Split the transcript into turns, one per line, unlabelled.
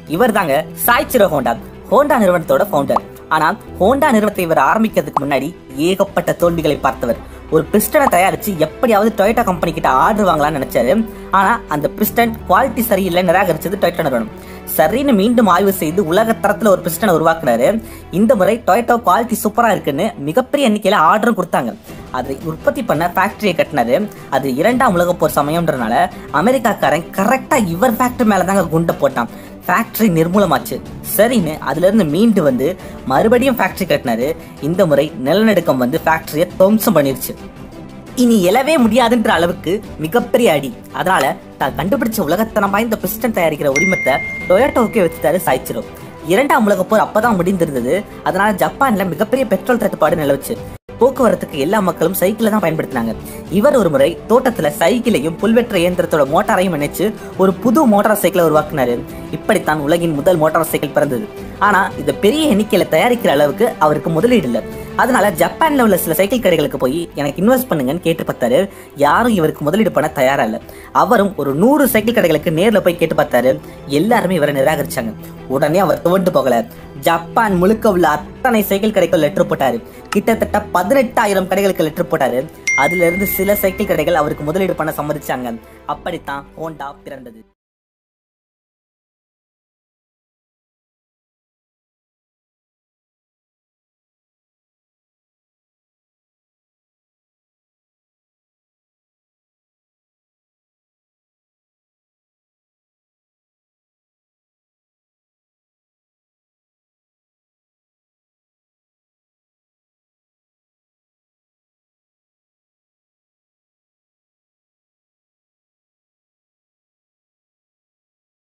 இவர் தாங்க Soichiro Honda Honda நிறுவனத்தோட ஃபவுண்டர் ஆனா ஹோண்டா நிறுவனத்தை இவர் ஆரம்பிக்கிறதுக்கு முன்னாடி ஏகப்பட்ட தோல்விகளை பார்த்தவர் ஒரு பிஸ்டனை தயாரிச்சு எப்படியாவது டொயோட்டா கம்பெனி கிட்ட ஆர்டர் வாங்கலாம்னு நினைச்சாரு ஆனா அந்த பிஸ்டன் குவாலிட்டி சரியில்லை நிராகரிச்சது டொயோட்டா நிறுவனம் சரின்னு மீண்டும் ஆய்வு செய்து உலக தரத்துல ஒரு பிஸ்டனை உருவாக்குனாரு இந்த முறை டொயோட்டா குவாலிட்டி சூப்பரா இருக்குன்னு மிகப்பெரிய எண்ணிக்கையில ஆர்டரும் கொடுத்தாங்க அதை உற்பத்தி பண்ண ஃபேக்டரியை கட்டினாரு அது இரண்டாம் உலக போர் சமயம்ன்றனால அமெரிக்காக்காரன் கரெக்டா இவர் ஃபேக்டரி மேல தாங்க குண்டை போட்டான் ஃபேக்டரி நிர்மூலமாச்சு சரின்னு அதுல இருந்து மீண்டு வந்து மறுபடியும் ஃபேக்டரி கட்டினாரு இந்த முறை நிலநடுக்கம் வந்து ஃபேக்டரியை துவம்சம் பண்ணிருச்சு இனி எழவே முடியாதுன்ற அளவுக்கு மிகப்பெரிய அடி அதனால தான் கண்டுபிடிச்ச உலகத்தனம் வாய்ந்த பிஸ்டன் தயாரிக்கிற உரிமத்தை டொயோட்டோவுக்கே வச்சுட்டாரு சாய்ச்சிரோ இரண்டாம் உலக போர் அப்பதான் முடிந்திருந்தது அதனால ஜப்பான்ல மிகப்பெரிய பெட்ரோல் தட்டுப்பாடு நிலவுச்சு போக்குவரத்துக்கு எல்லா மக்களும் சைக்கிளை தான் பயன்படுத்தினாங்க இவர் ஒரு முறை தோட்டத்துல சைக்கிளையும் புல்வெற்ற இயந்திரத்தோட மோட்டாரையும் இணைச்சு ஒரு புது மோட்டார் சைக்கிளை உருவாக்குனாரு இப்படித்தான் உலகின் முதல் மோட்டார் சைக்கிள் பிறந்தது ஆனா இது பெரிய எண்ணிக்கையில தயாரிக்கிற அளவுக்கு அவருக்கு முதலீடு இல்லை அதனால ஜப்பான்ல உள்ள சில சைக்கிள் கடைகளுக்கு போய் எனக்கு இன்வெஸ்ட் பண்ணுங்கன்னு கேட்டு பார்த்தாரு யாரும் இவருக்கு முதலீடு பண்ண தயாரா இல்ல அவரும் ஒரு நூறு சைக்கிள் கடைகளுக்கு நேர்ல போய் கேட்டு பார்த்தாரு எல்லாருமே இவரை நிராகரிச்சாங்க உடனே அவர் துவண்டு போகல ஜப்பான் முழுக்க உள்ள அத்தனை சைக்கிள் கடைக்கும் லெட்டர் போட்டாரு கிட்டத்தட்ட பதினெட்டாயிரம் கடைகளுக்கு லெட்டர் போட்டாரு அதுல இருந்து சில சைக்கிள் கடைகள் அவருக்கு முதலீடு பண்ண சம்மதிச்சாங்க அப்படித்தான் ஹோண்டா பிறந்தது